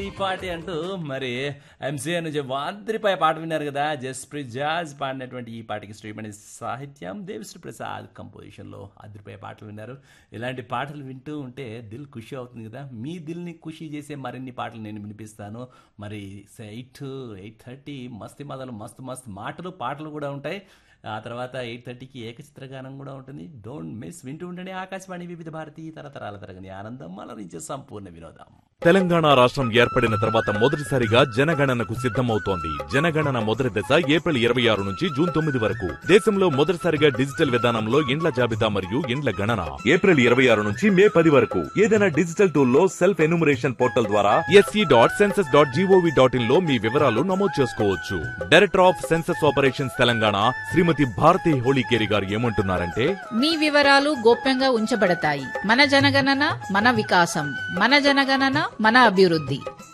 పాటి అంటూ మరి ఎంసీఏ నుంచి వాంద్రిపై పాట విన్నారు కదా జస్ప్రీత్ జాజ్ పాడినటువంటి ఈ పాటకి శ్రీమణి సాహిత్యం దేవిశ్రీ ప్రసాద్ కంపోజిషన్లో అదిరిపోయే పాటలు విన్నారు ఇలాంటి పాటలు వింటూ ఉంటే దిల్ ఖుషి అవుతుంది కదా మీ దిల్ని ఖుషి చేసే మరిన్ని పాటలు నేను వినిపిస్తాను మరి ఎయిట్ ఎయిట్ థర్టీ మస్తు మదలు మస్తు మస్తు మాటలు పాటలు కూడా ఉంటాయి ఆ తర్వాత ఎయిట్ థర్టీకి ఏకచిత్రగానం కూడా ఉంటుంది డోంట్ మిస్ వింటూ ఉండండి ఆకాశవాణి వివిధ భారతి తరతరాల తరగని ఆనందం అలరించే సంపూర్ణ వినోదం తెలంగాణ రాష్ట్రం ఏర్పడిన తర్వాత మొదటిసారిగా జనగణనకు సిద్ధమవుతోంది జనగణన మొదటి దశ ఏప్రిల్ ఇరవై ఆరు నుంచి జూన్ తొమ్మిది వరకు దేశంలో మొదటిసారిగా డిజిటల్ విధానంలో ఇండ్ల జాబితా మరియు ఇండ్ల గణన ఏప్రిల్ ఇరవై ఆరు నుంచి మే పది వరకు ఏదైనా డిజిటల్ టూల్ లో సెల్ఫ్ ఎన్యూమరేషన్ పోర్టల్ ద్వారా SE dot census dot GOV dot in లో మీ వివరాలు నమోదు చేసుకోవచ్చు director of census operations Telangana Shrimati Bharati Holikeri garu ఏమంటున్నారంటే మీ వివరాలు గోప్యంగా ఉంచబడతాయి మన జనగణన మన వికాసం మన జనగణన మన అభివృద్ధి